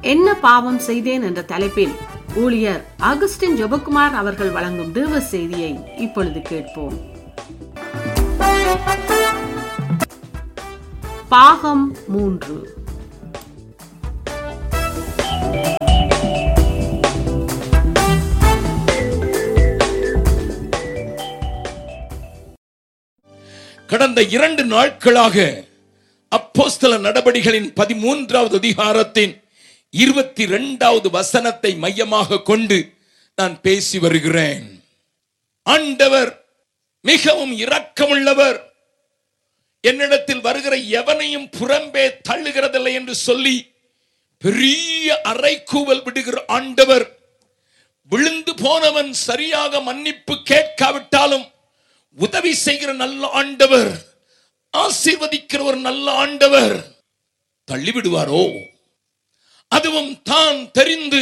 என்ன பாவம் செய்தேன் என்ற தலைப்பில் ஊழியர் அகஸ்டின் ஜெபக்குமார் அவர்கள் வழங்கும் தேவ செய்தியை இப்பொழுது கேட்போம் பாகம் மூன்று கடந்த இரண்டு நாட்களாக அப்போஸ்தல நடபடிகளின் பதிமூன்றாவது அதிகாரத்தின் இருபத்தி இரண்டாவது வசனத்தை மையமாக கொண்டு நான் பேசி வருகிறேன் ஆண்டவர் மிகவும் இரக்கமுள்ளவர் என்னிடத்தில் வருகிற எவனையும் புறம்பே தள்ளுகிறதில்லை என்று சொல்லி பெரிய அறைக்கூவல் விடுகிற ஆண்டவர் விழுந்து போனவன் சரியாக மன்னிப்பு கேட்காவிட்டாலும் உதவி செய்கிற நல்ல ஆண்டவர் ஆசீர்வதிக்கிற ஒரு நல்ல ஆண்டவர் தள்ளிவிடுவாரோ அதுவும் தான் தெரிந்து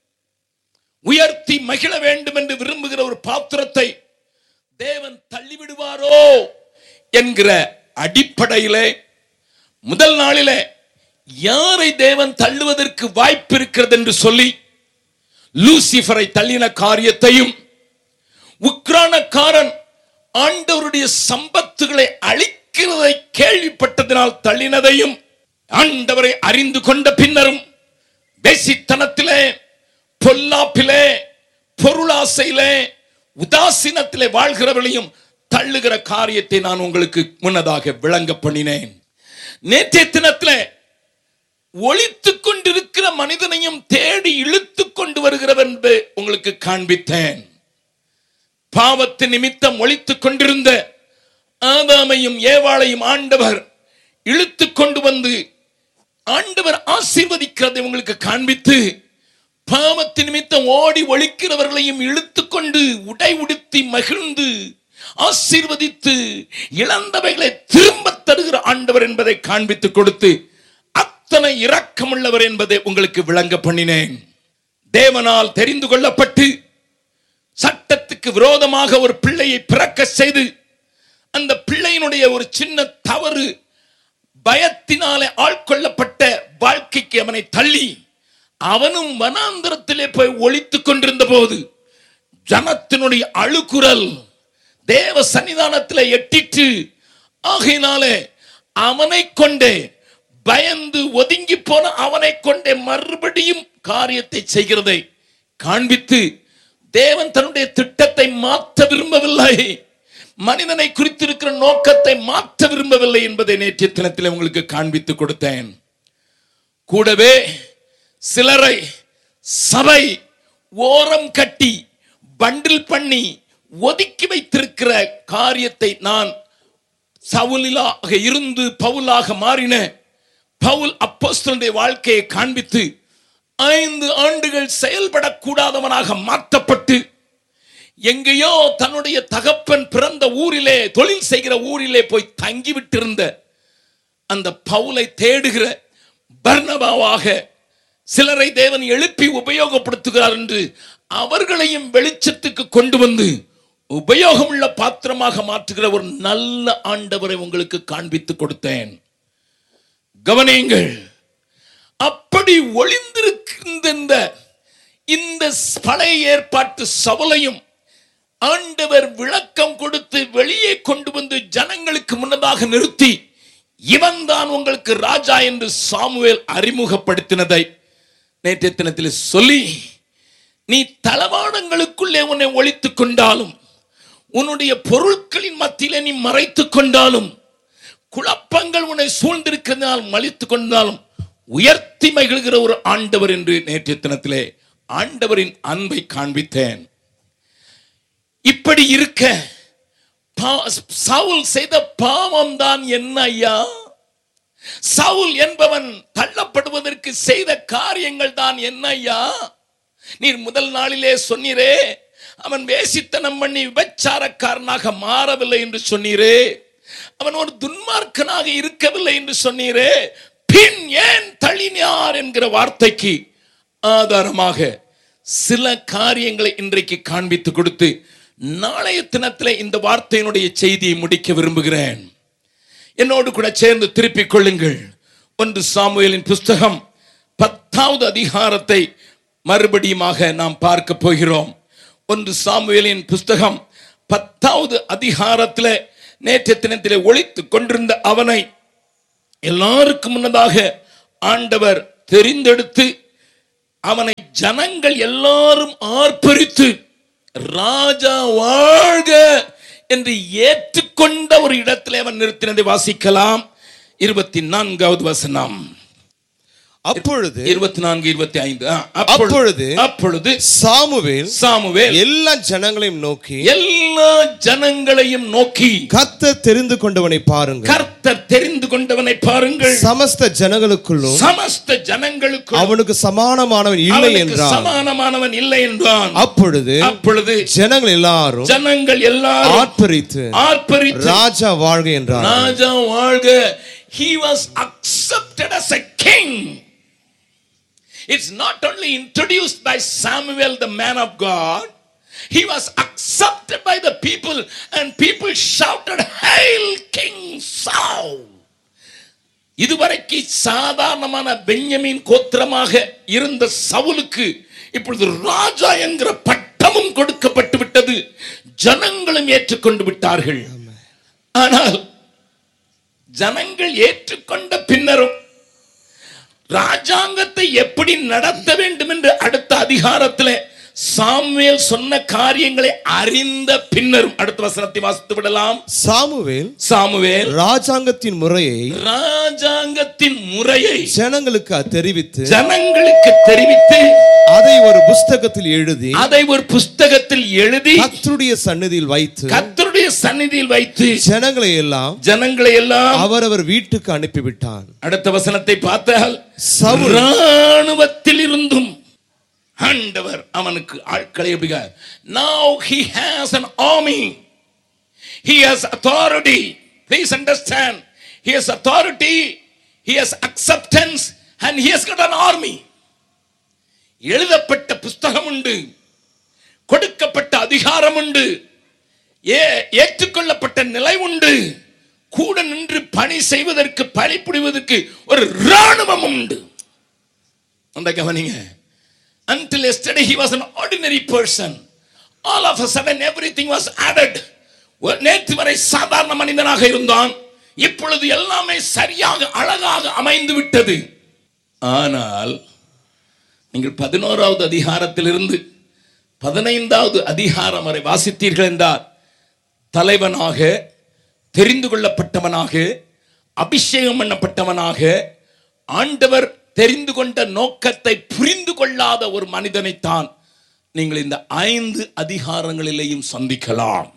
உயர்த்தி மகிழ வேண்டும் என்று விரும்புகிற ஒரு பாத்திரத்தை தேவன் தள்ளிவிடுவாரோ என்கிற அடிப்படையிலே முதல் நாளிலே யாரை தேவன் தள்ளுவதற்கு வாய்ப்பு இருக்கிறது என்று சொல்லி லூசிஃபரை தள்ளின காரியத்தையும் உக்ரானக்காரன் ஆண்டவருடைய சம்பத்துகளை அழிக்கிறதை கேள்விப்பட்டதினால் தள்ளினதையும் ஆண்டவரை அறிந்து கொண்ட பின்னரும் பேசித்தனத்திலே பொல்லாப்பிலே பொருளாசையிலே உதாசீனத்திலே வாழ்கிறவர்களையும் தள்ளுகிற காரியத்தை நான் உங்களுக்கு முன்னதாக விளங்க பண்ணினேன் நேற்றைய தினத்திலே ஒளித்துக் கொண்டிருக்கிற மனிதனையும் தேடி இழுத்துக் கொண்டு வருகிறவன் என்று உங்களுக்கு காண்பித்தேன் பாவத்து நிமித்தம் ஒளித்துக் கொண்டிருந்த ஆதாமையும் ஏவாளையும் ஆண்டவர் இழுத்துக் கொண்டு வந்து ஆண்டவர் ஆசீர்வதிக்கிறதை உங்களுக்கு காண்பித்து பாவத்து நிமித்தம் ஓடி ஒழிக்கிறவர்களையும் இழுத்துக் கொண்டு உடை உடுத்தி மகிழ்ந்து ஆசீர்வதித்து இழந்தவைகளை திரும்ப தருகிற ஆண்டவர் என்பதை காண்பித்து கொடுத்து அத்தனை இரக்கமுள்ளவர் என்பதை உங்களுக்கு விளங்க பண்ணினேன் தேவனால் தெரிந்து கொள்ளப்பட்டு சட்டத்துக்கு விரோதமாக ஒரு பிள்ளையை பிறக்க செய்து அந்த பிள்ளையினுடைய ஒரு சின்ன தவறு பயத்தினாலே ஆட்கொள்ளப்பட்ட வாழ்க்கைக்கு அவனை தள்ளி அவனும் வனாந்தரத்திலே போய் ஒளித்துக் கொண்டிருந்த போது ஜனத்தினுடைய அழுக்குரல் தேவ சன்னிதானத்திலே எட்டிட்டு ஆகையினாலே அவனை கொண்டே பயந்து ஒதுங்கி போன அவனை கொண்டே மறுபடியும் காரியத்தை செய்கிறதை காண்பித்து தேவன் தன்னுடைய திட்டத்தை மாற்ற விரும்பவில்லை மனிதனை குறித்திருக்கிற நோக்கத்தை மாற்ற விரும்பவில்லை என்பதை நேற்றைய தினத்தில் உங்களுக்கு காண்பித்து கொடுத்தேன் கூடவே சிலரை சபை ஓரம் கட்டி பண்டில் பண்ணி ஒதுக்கி வைத்திருக்கிற காரியத்தை நான் சவுலாக இருந்து பவுலாக மாறின பவுல் அப்போஸ்தலனுடைய வாழ்க்கையை காண்பித்து ஐந்து ஆண்டுகள் செயல்படக்கூடாதவனாக மாற்றப்பட்டு எங்கேயோ தன்னுடைய தகப்பன் பிறந்த ஊரிலே தொழில் செய்கிற ஊரிலே போய் தங்கிவிட்டிருந்த அந்த பவுலை தேடுகிற பர்ணபாவாக சிலரை தேவன் எழுப்பி உபயோகப்படுத்துகிறார் என்று அவர்களையும் வெளிச்சத்துக்கு கொண்டு வந்து உபயோகமுள்ள பாத்திரமாக மாற்றுகிற ஒரு நல்ல ஆண்டவரை உங்களுக்கு காண்பித்து கொடுத்தேன் கவனியுங்கள் அப்படி ஒளிந்திருக்கின்ற இந்த இந்த பழைய ஏற்பாட்டு சவலையும் ஆண்டவர் விளக்கம் கொடுத்து வெளியே கொண்டு வந்து ஜனங்களுக்கு முன்னதாக நிறுத்தி இவன் தான் உங்களுக்கு ராஜா என்று சாமுவேல் அறிமுகப்படுத்தினதை நேற்றைய தினத்தில் சொல்லி நீ தளவாடங்களுக்குள்ளே உன்னை ஒழித்துக் கொண்டாலும் உன்னுடைய பொருட்களின் மத்தியிலே நீ மறைத்துக் கொண்டாலும் குழப்பங்கள் உன்னை சூழ்ந்திருக்கிறதால் மலித்துக் கொண்டாலும் உயர்த்தி மகிழ்கிற ஒரு ஆண்டவர் என்று நேற்றைய தினத்திலே ஆண்டவரின் அன்பை காண்பித்தேன் இப்படி இருக்க பா- சவுல் செய்த பாவம் தான் என்ன ஐயா சவுல் என்பவன் தள்ளப்படுவதற்கு செய்த காரியங்கள் தான் என்ன ஐயா நீர் முதல் நாளிலே சொன்னீரே அவன் வேசித்தனம் பண்ணி விபச்சாரக்காரனாக மாறவில்லை என்று சொன்னீரே அவன் ஒரு துன்மார்க்கனாக இருக்கவில்லை என்று சொன்னீரே பின் ஏன் தள்ளினார் என்கிற வார்த்தைக்கு ஆதாரமாக சில காரியங்களை இன்றைக்கு காண்பித்து கொடுத்து நாளைய தினத்திலே இந்த வார்த்தையினுடைய செய்தியை முடிக்க விரும்புகிறேன் என்னோடு கூட சேர்ந்து திருப்பிக் கொள்ளுங்கள் ஒன்று சாமுவேலின் புஸ்தகம் பத் பத்தாவது அதிகாரத்தை மறுபடியுமாக நாம் பார்க்க போகிறோம் ஒன்று சாமுவேலின் புஸ்தகம் பத்தாவது அதிகாரத்தில் நேற்றைய தினத்திலே ஒழித்துக் கொண்டிருந்த அவனை எல்லாருக்கும் முன்னதாக ஆண்டவர் தெரிந்தெடுத்து அவனை ஜனங்கள் எல்லாரும் ஆர்ப்பரித்து ராஜா வாழ்க என்று ஏற்றுக்கொண்ட ஒரு இடத்திலே அவன் நிறுத்தினதை வாசிக்கலாம் இருபத்தி நான்காவது வசனம் அப்பொழுது இருபத்தி நான்கு இருபத்தி ஐந்து ஆ, அப்பொழுது அப்பொழுது சாமுவேல் சாமுவேல் எல்லா ஜனங்களையும் நோக்கி எல்லா ஜனங்களையும் நோக்கி கர்த்தர் தெரிந்து கொண்டவனை பாருங்கள் கர்த்தர் தெரிந்து கொண்டவனை பாருங்கள் சமஸ்த ஜனங்களுக்குள்ளும் சமஸ்த ஜனங்களுக்கு அவனுக்கு சமானமானவன் இல்லை அவனுக்கு என்றான் சமானமானவன் இல்லை என்றான் அப்பொழுது அப்பொழுது ஜனங்கள் எல்லாரும் ஜனங்கள் எல்லாரும் ஆர்ப்பரித்து ஆர்ப்பரித்து ராஜா வாழ்க என்றார் ராஜா வாழ்க he was accepted as a king it's not only introduced by samuel the man of god he was accepted by the people and people shouted hail king saul இதுவரைக்கு சாதாரணமான பென்யமின் கோத்திரமாக இருந்த சவுலுக்கு இப்பொழுது ராஜா என்கிற பட்டமும் கொடுக்கப்பட்டு விட்டது ஜனங்களும் ஏற்றுக்கொண்டு விட்டார்கள் ஆனால் ஜனங்கள் ஏற்றுக்கொண்ட பின்னரும் ராஜாங்கத்தை எப்படி நடத்த வேண்டும் என்று அடுத்த அதிகாரத்தில் சாமுவேல் சொன்ன காரியங்களை அறிந்த பின்னரும் அடுத்த வசனத்தை வாசித்து விடலாம் சாமுவேல் சாமுவேல் ராஜாங்கத்தின் முறையை ராஜாங்கத்தின் முறையை ஜனங்களுக்கு தெரிவித்து ஜனங்களுக்கு தெரிவித்து அதை ஒரு புஸ்தகத்தில் எழுதி அதை ஒரு புஸ்தகத்தில் எழுதி கர்த்தருடைய சந்நிதியில் வைத்து கர்த்தருடைய சந்நிதியில் வைத்து ஜனங்களை எல்லாம் ஜனங்களை எல்லாம் அவரவர் வீட்டுக்கு அனுப்பிவிட்டான் அடுத்த வசனத்தை பார்த்தால் சவுல் ராணுவத்தில் இருந்தும் ஆண்டவர் அவனுக்கு ஆட்களை now he has an army he has authority please understand he has authority he has acceptance and he has got an army எழுதப்பட்ட புஸ்தகம் உண்டு கொடுக்கப்பட்ட அதிகாரம் உண்டு ஏ ஏற்றுக்கொள்ளப்பட்ட நிலை உண்டு கூட நின்று பணி செய்வதற்கு பழி புரிவதற்கு ஒரு ராணுவம் உண்டு அந்த கவனிங்க until yesterday he was an ordinary person all of a sudden everything was added ஒரு நேற்று வரை சாதாரண மனிதனாக இருந்தான் இப்பொழுது எல்லாமே சரியாக அழகாக அமைந்து விட்டது ஆனால் நீங்கள் பதினோராவது அதிகாரத்திலிருந்து பதினைந்தாவது அதிகாரம் வரை வாசித்தீர்கள் என்றால் தலைவனாக தெரிந்து கொள்ளப்பட்டவனாக அபிஷேகம் பண்ணப்பட்டவனாக ஆண்டவர் தெரிந்து கொண்ட நோக்கத்தை புரிந்து கொள்ளாத ஒரு மனிதனைத்தான் நீங்கள் இந்த ஐந்து அதிகாரங்களிலேயும் சந்திக்கலாம்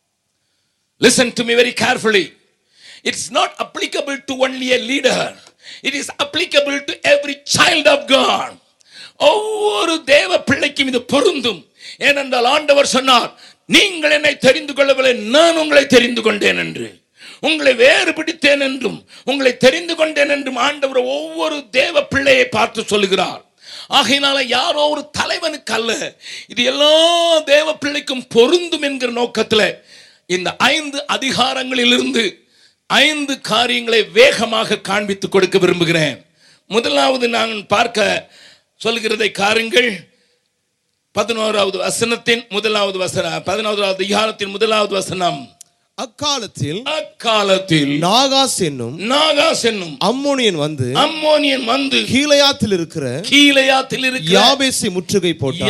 listen to me very carefully it's not applicable to only a leader it is applicable to every child of God ஒவ்வொரு தேவ பிள்ளைக்கும் இது பொருந்தும் ஏனென்றால் ஆண்டவர் சொன்னார் நீங்கள் என்னை தெரிந்து கொள்ளவில்லை நான் உங்களை தெரிந்து கொண்டேன் என்று உங்களை வேறு பிடித்தேன் என்றும் உங்களை தெரிந்து கொண்டேன் என்றும் ஆண்டவர் ஒவ்வொரு தேவ பிள்ளையை பார்த்து சொல்லுகிறார் ஆகையினால யாரோ ஒரு தலைவனுக்கு அல்ல இது எல்லா தேவ பிள்ளைக்கும் பொருந்தும் என்கிற நோக்கத்தில் இந்த ஐந்து அதிகாரங்களிலிருந்து ஐந்து காரியங்களை வேகமாக காண்பித்து கொடுக்க விரும்புகிறேன் முதலாவது நான் பார்க்க சொல்கிறதை காருங்கள் பதினோராவது வசனத்தின் முதலாவது வசனம் பதினோராவது அதிகாரத்தின் முதலாவது வசனம் அக்காலத்தில் அக்காலத்தில் நாகாஸ் என்னும் நாகாஸ் என்னும் அம்மோனியன் வந்து அம்மோனியன் வந்து கீழையாத்தில் இருக்கிற கீழையாத்தில் இருக்கிற யாபேசை முற்றுகை போட்டான்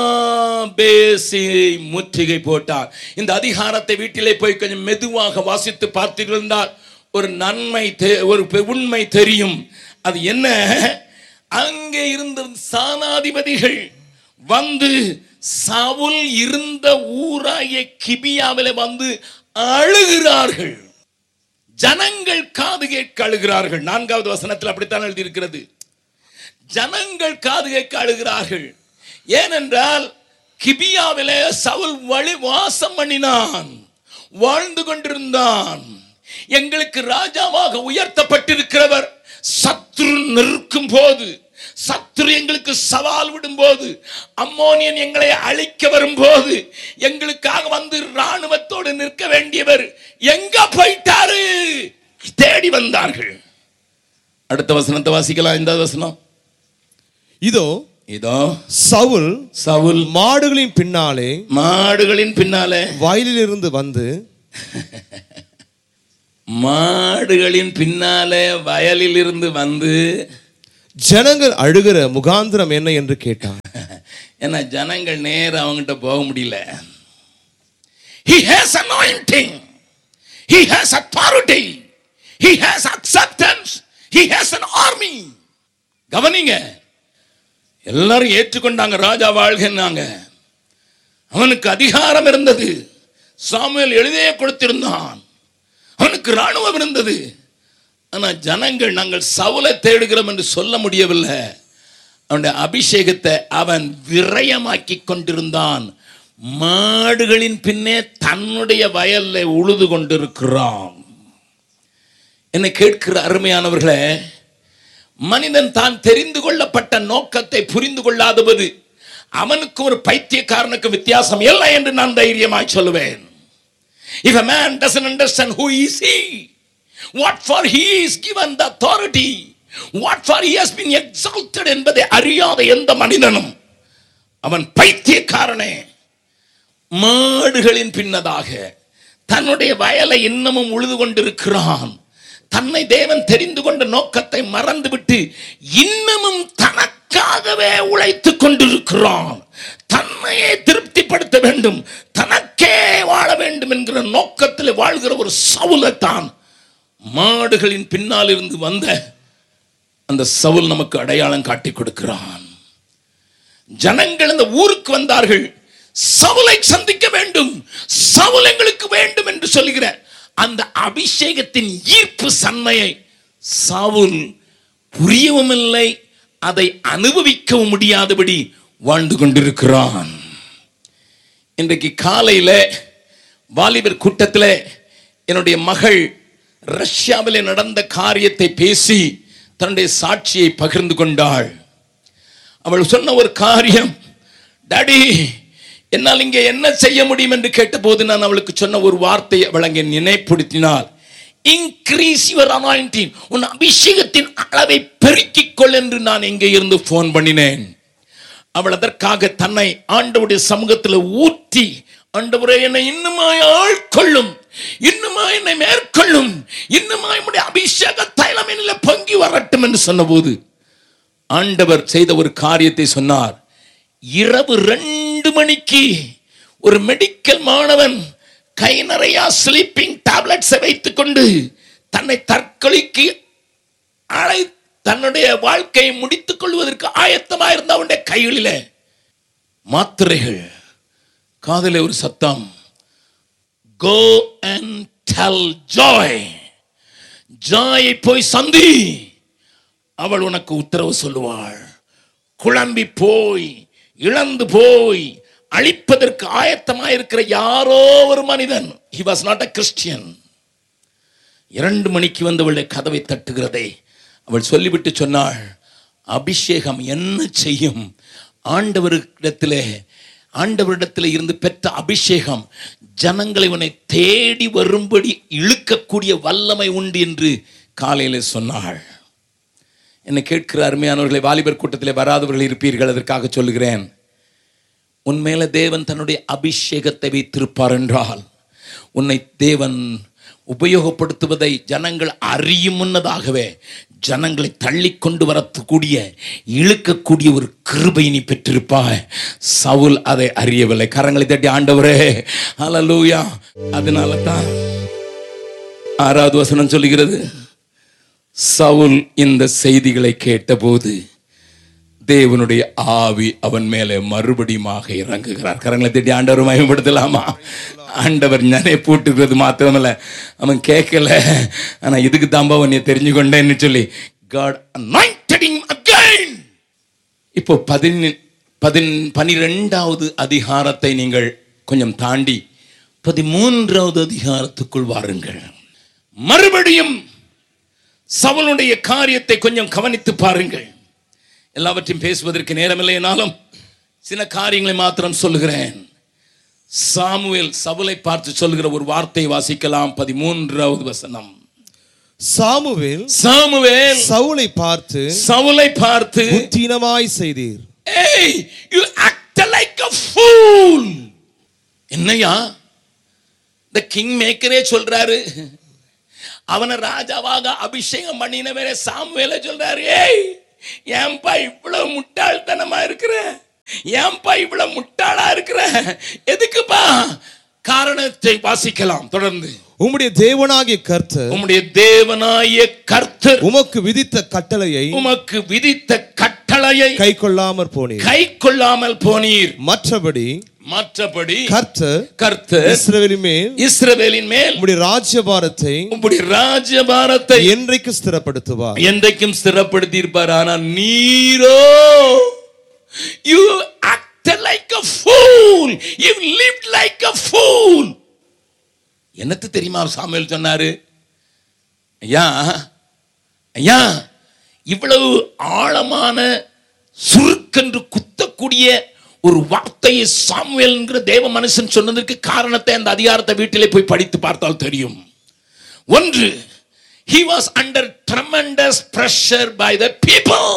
யாபேசை முற்றுகை போட்டார் இந்த அதிகாரத்தை வீட்டிலே போய் கொஞ்சம் மெதுவாக வாசித்து பார்த்தீர்கள் என்றால் ஒரு நன்மை தெ- ஒரு பெ- உண்மை தெரியும் அது என்ன அங்கே இருந்த சானாதிபதிகள் வந்து சவுல் இருந்த ஊராகிய கிபியாவிலே வந்து அழுகிறார்கள் ஜனங்கள் காது கேட்க அழுகிறார்கள் நான்காவது வசனத்தில் அப்படித்தான் எழுதியிருக்கிறது ஜனங்கள் காது கேட்க அழுகிறார்கள் ஏனென்றால் கிபியாவிலே சவுல் வழி வாசம் பண்ணினான் வாழ்ந்து கொண்டிருந்தான் எங்களுக்கு ராஜாவாக உயர்த்தப்பட்டிருக்கிறவர் சத்ரு நிற்கும் போது சத்ரு எங்களுக்கு சவால் விடும் போது அம்மோனியன் எங்களை அழிக்க வரும்போது எங்களுக்காக வந்து ராணுவத்தோடு நிற்க வேண்டியவர் எங்க போயிட்டாரு தேடி வந்தார்கள் அடுத்த வசனத்தை வாசிக்கலாம் இந்த வசனம் இதோ இதோ சவுல் சவுல் மாடுகளின் பின்னாலே மாடுகளின் பின்னாலே வயலிலிருந்து வந்து மாடுகளின் பின்னாலே வயலில் இருந்து வந்து ஜனங்கள் அழுகிற முகாந்திரம் என்ன என்று கேட்டான் ஏன்னா ஜனங்கள் நேரா அவங்ககிட்ட போக முடியல he has anointing he has authority he has acceptance he has an army கவனிங்க எல்லாரும் ஏற்றுக்கொண்டாங்க ராஜா வாழ்கிறாங்க அவனுக்கு அதிகாரம் இருந்தது சாமுவேல் எழுதியே கொடுத்திருந்தான் அவனுக்கு ராணுவம் இருந்தது ஆனா ஜனங்கள் நாங்கள் சவுலை தேடுகிறோம் என்று சொல்ல முடியவில்லை அவனுடைய அபிஷேகத்தை அவன் விரயமாக்கி கொண்டிருந்தான் மாடுகளின் பின்னே தன்னுடைய வயல்ல உழுது கொண்டிருக்கிறான் என்னை கேட்கிற அருமையானவர்களே மனிதன் தான் தெரிந்து கொள்ளப்பட்ட நோக்கத்தை புரிந்து கொள்ளாதபோது அவனுக்கு ஒரு பைத்தியக்காரனுக்கு வித்தியாசம் இல்லை என்று நான் தைரியமாய் சொல்லுவேன் If a man doesn't understand who is he, what for he is given the authority, what for he has been exalted என்பதை அறியாத எந்த மனிதனும் அவன் பைத்தியக்காரனே மாடுகளின் பின்னதாக தன்னுடைய வயலை இன்னமும் உழுது கொண்டிருக்கிறான் தன்னை தேவன் தெரிந்து கொண்ட நோக்கத்தை மறந்துவிட்டு இன்னமும் தனக்காகவே உழைத்துக் கொண்டிருக்கிறான் தன்னையே திருப்திப்படுத்த வேண்டும் தனக்கே வாழ வேண்டும் என்கிற நோக்கத்தில் வாழ்கிற ஒரு சவுலத்தான் மாடுகளின் பின்னால் இருந்து வந்த அந்த சவுல் நமக்கு அடையாளம் காட்டி கொடுக்கிறான் ஜனங்கள் இந்த ஊருக்கு வந்தார்கள் சவுலை சந்திக்க வேண்டும் சவுல் எங்களுக்கு வேண்டும் என்று சொல்லுகிற அந்த அபிஷேகத்தின் ஈர்ப்பு சன்மையை சவுல் புரியவும் இல்லை அதை அனுபவிக்கவும் முடியாதபடி வாழ்ந்து கொண்டிருக்கிறான் இன்றைக்கு காலையில வாலிபர் கூட்டத்தில் என்னுடைய மகள் ரஷ்யாவிலே நடந்த காரியத்தை பேசி தன்னுடைய சாட்சியை பகிர்ந்து கொண்டாள் அவள் சொன்ன ஒரு காரியம் டாடி என்னால் இங்கே என்ன செய்ய முடியும் என்று கேட்டபோது நான் அவளுக்கு சொன்ன ஒரு வார்த்தை அவள் அங்கே நினைப்படுத்தினாள் இன்க்ரீஸ் யுவர் அனாயிண்டிங் உன் அபிஷேகத்தின் அளவை பெருக்கிக் கொள் என்று நான் இங்கே இருந்து ஃபோன் பண்ணினேன் அவள் அதற்காக தன்னை ஆண்டவருடைய சமூகத்தில் ஊற்றி ஆண்டவரே என்னை இன்னுமாய் ஆட்கொள்ளும் இன்னுமாய் என்னை மேற்கொள்ளும் இன்னுமாய் உடைய அபிஷேக தைலம் என்னில் பொங்கி வரட்டும் என்று சொன்னபோது ஆண்டவர் செய்த ஒரு காரியத்தை சொன்னார் இரவு ரெண்டு மணிக்கு ஒரு மெடிக்கல் மாணவன் கை நிறையா ஸ்லீப்பிங் டேப்லெட்ஸை வைத்துக்கொண்டு தன்னை தற்கொலைக்கு அழை தன்னுடைய வாழ்க்கையை முடித்துக் கொள்வதற்கு ஆயத்தமாக இருந்த அவனுடைய கைகளில மாத்திரைகள் காதல ஒரு சத்தம் கோ அண்ட் டெல் ஜாய் ஜாயை போய் சந்தி அவள் உனக்கு உத்தரவு சொல்லுவாள் குழம்பி போய் இழந்து போய் அழிப்பதற்கு ஆயத்தமாக இருக்கிற யாரோ ஒரு மனிதன் he was not a Christian இரண்டு மணிக்கு வந்தவளுடைய கதவை தட்டுகிறதை அவள் சொல்லிவிட்டு சொன்னாள் அபிஷேகம் என்ன செய்யும் ஆண்டவரிடத்திலே ஆண்டவரிடத்தில் இருந்து பெற்ற அபிஷேகம் ஜனங்களை உன்னை தேடி வரும்படி இழுக்கக்கூடிய வல்லமை உண்டு என்று காலையில் சொன்னாள் என்னை கேட்கிற அருமையானவர்களை வாலிபர் கூட்டத்தில் வராதவர்கள் இருப்பீர்கள் அதற்காக சொல்லுகிறேன் உன்மேல தேவன் தன்னுடைய அபிஷேகத்தை வைத்திருப்பார் என்றால் உன்னை தேவன் உபயோகப்படுத்துவதை ஜனங்கள் அறியும் முன்னதாகவே ஜனங்களை தள்ளி கொண்டு வரக்கூடிய இழுக்கக்கூடிய ஒரு கிருபை நீ பெற்றிருப்பாய் சவுல் அதை அறியவில்லை கரங்களை தட்டி ஆண்டவரே ஹalleluya அதனால தான் ஆறாவது வசனம் சொல்லுகிறது சவுல் இந்த செய்திகளை கேட்டபோது தேவனுடைய ஆவி அவன் மேலே மறுபடியுமாக இறங்குகிறார் கரங்களை தட்டி ஆண்டவர் மயப்படுத்தலாமா ஆண்டவர் ஞானே பூட்டுகிறது மாத்திரமல்ல அவன் கேட்கல ஆனா இதுக்கு தாம்பா உன்னை தெரிஞ்சு கொண்டேன்னு சொல்லி காட் anointed him again இப்போ பதின பதின் பனிரெண்டாவது அதிகாரத்தை நீங்கள் கொஞ்சம் தாண்டி பதிமூன்றாவது அதிகாரத்துக்குள் வாருங்கள் மறுபடியும் சவுளுடைய காரியத்தை கொஞ்சம் கவனித்து பாருங்கள் எல்லாவற்றையும் பேசுவதற்கு நேரமில்லை என்னாலும் சில காரியங்களை மாத்திரம் சொல்லுகிறேன் சாமுவேல் சவுலை பார்த்து சொல்லுகிற ஒரு வார்த்தை வாசிக்கலாம் பதிமூன்றாவது வசனம் சாமுவேல் சாமுவேல் சவுலை பார்த்து சவுலை பார்த்து புத்தீனமாய் செய்தீர் ஏய் you act like a fool என்னையா இந்த கிங் மேக்கரே சொல்றாரு அவனை ராஜாவாக அபிஷேகம் பண்ணினவரே சாமுவேல சொல்றாரு ஏய் ஏன்பா இவ்வளவு முட்டாள்தனமா இருக்கிற ஏன்பா இவ்வளவு முட்டாளா இருக்கிற எதுக்குப்பா காரணத்தை வாசிக்கலாம் தொடர்ந்து உம்முடைய தேவனாகிய கர்த்தர் உம்முடைய தேவனாய கர்த்தர் உமக்கு விதித்த கட்டளையை உமக்கு விதித்த கட்டளையை கை கொள்ளாமற் போனீர் கை கொள்ளாமல் போனீர் மற்றபடி மற்றபடி கர்த்தர் கர்த்தர் இஸ்ரவேலின் மேல் இஸ்ரவேலின் மேல் உம்முடைய ராஜ்யபாரத்தை உம்முடைய ராஜ்யபாரத்தை என்றைக்கு ஸ்திரப்படுத்துவார் என்றைக்கும் ஸ்திரப்படுத்தி இருப்பார் ஆனா நீரோ you acted like a fool you lived like a fool என்னத்து தெரியுமா சாமுவேல் சொன்னாரு ஐயா ஐயா இவ்வளவு ஆழமான சுருக்கென்று குத்தக்கூடிய ஒரு வார்த்தையை சாமுவேல்ங்கிற தேவ மனுஷன் சொன்னதற்கு காரணத்தை அந்த அதிகாரத்தை வீட்டிலே போய் படித்து பார்த்தால் தெரியும் ஒன்று he was under tremendous pressure by the people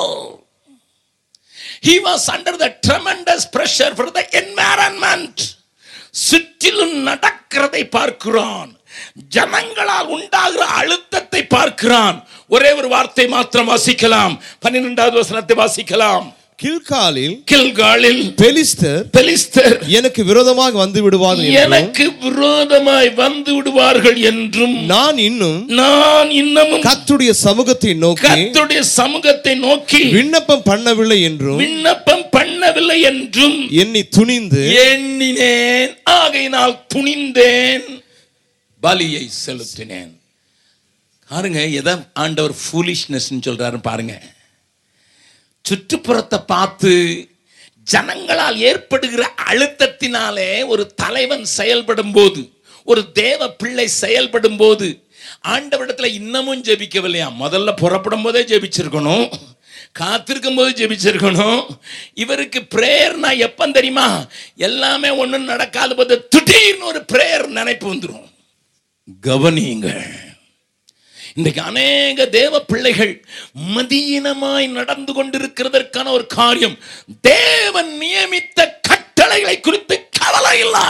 he was under the tremendous pressure for the environment சுற்றிலும் நடக்கிறதை பார்க்கிறான் ஜனங்களால் உண்டாகிற அழுத்தத்தை பார்க்கிறான் ஒரே ஒரு வார்த்தை மாத்திரம் வாசிக்கலாம் பன்னிரெண்டாவது வசனத்தை வாசிக்கலாம் கில்காலில் கில்காலில் பெலிஸ்தர் பெலிஸ்தர் எனக்கு விரோதமாக வந்து விடுவார்கள் என்றும் எனக்கு விரோதமாய் வந்து விடுவார்கள் என்றும் நான் இன்னும் நான் இன்னமும் கர்த்தருடைய சமூகத்தை நோக்கி கர்த்தருடைய சமூகத்தை நோக்கி விண்ணப்பம் பண்ணவில்லை என்றும் விண்ணப்பம் பண்ணவில்லை என்றும் எண்ணி துணிந்து எண்ணினேன் ஆகையினால் துணிந்தேன் பலியை செலுத்தினேன் பாருங்க எதை ஆண்டவர் ஃபூலிஷ்னஸ் சொல்றாரு பாருங்க சுற்றுப்புறத்தை பார்த்து ஜனங்களால் ஏற்படுகிற அழுத்தத்தினாலே ஒரு தலைவன் செயல்படும் போது ஒரு தேவ பிள்ளை செயல்படும் போது ஆண்டவரிடத்துல இன்னமும் ஜெபிக்கவில்லையா முதல்ல புறப்படும் போதே ஜெபிச்சிருக்கணும் காத்திருக்கும் போது ஜெபிச்சிருக்கணும் இவருக்கு பிரேயர்னா எப்ப தெரியுமா எல்லாமே ஒண்ணும் நடக்காத போது திடீர்னு ஒரு பிரேயர் நினைப்பு வந்துடும் கவனியுங்கள் இன்றைக்கு அநேக தேவ பிள்ளைகள் மதியினமாய் நடந்து கொண்டிருக்கிறதற்கான ஒரு காரியம் தேவன் நியமித்த கட்டளைகளை குறித்து கவலை இல்லை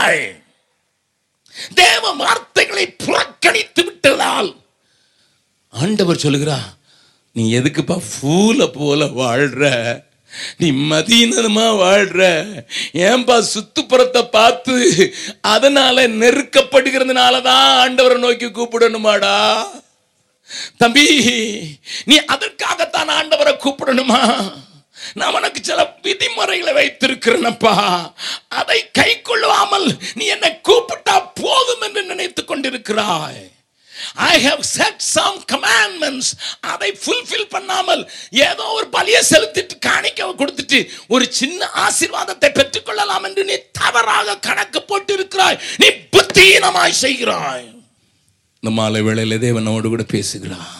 தேவ வார்த்தைகளை புறக்கணித்து விட்டதால் ஆண்டவர் சொல்லுகிறா நீ எதுக்குப்பா ஃபூல போல வாழ்ற நீ மதீனமா வாழ்ற ஏன்பா சுத்துப்புறத்தை பார்த்து அதனால நெருக்கப்படுகிறதுனால தான் ஆண்டவரை நோக்கி கூப்பிடணுமாடா தம்பி நீ அதற்காகத்தான் ஆண்டவரை கூப்பிடணுமா நான் உனக்கு சில விதிமுறைகளை வைத்திருக்கிறேனப்பா அதை கை கொள்ளாமல் நீ என்னை கூப்பிட்டா போதும் என்று நினைத்துக் கொண்டிருக்கிறாய் I have set some commandments அதை ஃபுல்ஃபில் பண்ணாமல் ஏதோ ஒரு பலியை செலுத்திட்டு காணிக்க கொடுத்துட்டு ஒரு சின்ன ஆசீர்வாதத்தை பெற்றுக்கொள்ளலாம் என்று நீ தவறாக கணக்கு போட்டு இருக்கிறாய் நீ புத்தீனமாய் செய்கிறாய் இந்த மாலை வேளையில் தேவனோடு கூட பேசுகிறான்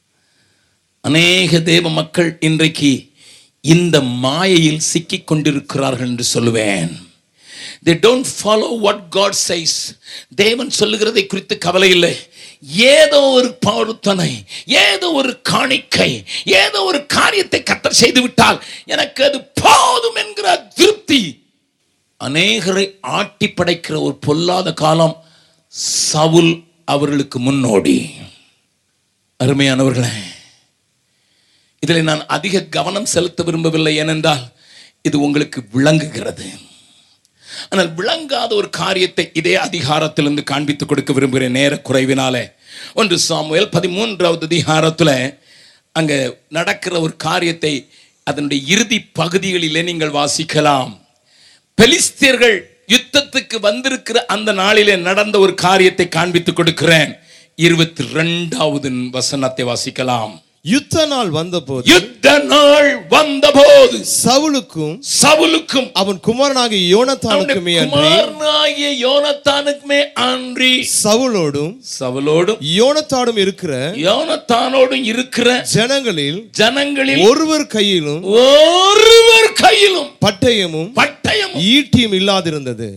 அநேக தேவ மக்கள் இன்றைக்கு இந்த மாயையில் சிக்கிக் கொண்டிருக்கிறார்கள் என்று சொல்லுவேன் they don't follow what god says தேவன் சொல்லுகிறதை குறித்து கவலை இல்லை ஏதோ ஒரு பொருத்தனை ஏதோ ஒரு காணிக்கை ஏதோ ஒரு காரியத்தை கத்தர் செய்து விட்டால் எனக்கு அது போதும் என்கிற திருப்தி அநேகரை ஆட்டி படைக்கிற ஒரு பொல்லாத காலம் சவுல் அவர்களுக்கு முன்னோடி அருமையானவர்களே இதில் நான் அதிக கவனம் செலுத்த விரும்பவில்லை ஏனென்றால் இது உங்களுக்கு விளங்குகிறது ஆனால் விளங்காத ஒரு காரியத்தை இதே அதிகாரத்திலிருந்து காண்பித்து கொடுக்க விரும்புகிறேன் நேர குறைவினாலே ஒன்று சாமுவேல் பதிமூன்றாவது அதிகாரத்தில் அங்கே நடக்கிற ஒரு காரியத்தை அதனுடைய இறுதி பகுதிகளிலே நீங்கள் வாசிக்கலாம் பெலிஸ்தியர்கள் யுத்தத்துக்கு வந்திருக்கிற அந்த நாளிலே நடந்த ஒரு காரியத்தை காண்பித்து கொடுக்கிறேன் இருபத்தி ரெண்டாவது வசனத்தை வாசிக்கலாம் யுத்த நாள் வந்தபோது யுத்த நாள் வந்தபோது சவுலுக்கும் சவுலுக்கும் அவன் குமாரனாகிய யோனத்தானுக்குமே அவனுடைய அன்றி குமாரனாகிய யோனத்தானுக்குமே அன்றி சவுலோடும் சவுலோடும் யோனத்தாடும் இருக்கிற யோனத்தானோடும் இருக்கிற ஜனங்களில் ஜனங்களில் ஒருவர் கையிலும் ஒருவர் கையிலும் பட்டயமும் பட்டயம் ஈட்டியும் இல்லாதிருந்தது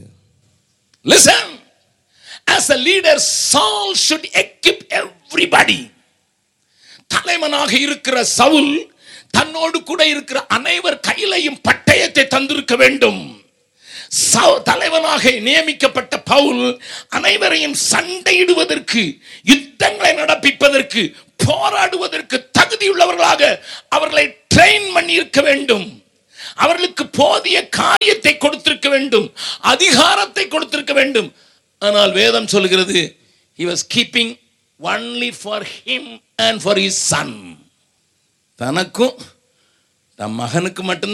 Listen, as a leader, Saul should equip everybody. தலைவனாக இருக்கிற சவுல் தன்னோடு கூட இருக்கிற அனைவர் கையிலையும் பட்டயத்தை தந்திருக்க வேண்டும் சவு- தலைவனாக நியமிக்கப்பட்ட பவுல் அனைவரையும் சண்டையிடுவதற்கு யுத்தங்களை நடப்பிப்பதற்கு போராடுவதற்கு தகுதியுள்ளவர்களாக அவர்களை ட்ரெயின் பண்ணி இருக்க வேண்டும் அவர்களுக்கு போதிய காரியத்தை கொடுத்திருக்க வேண்டும் அதிகாரத்தை கொடுத்திருக்க வேண்டும் ஆனால் வேதம் சொல்கிறது he was keeping only for him and for his son தனக்கும் தன் மகனுக்கு மட்டும்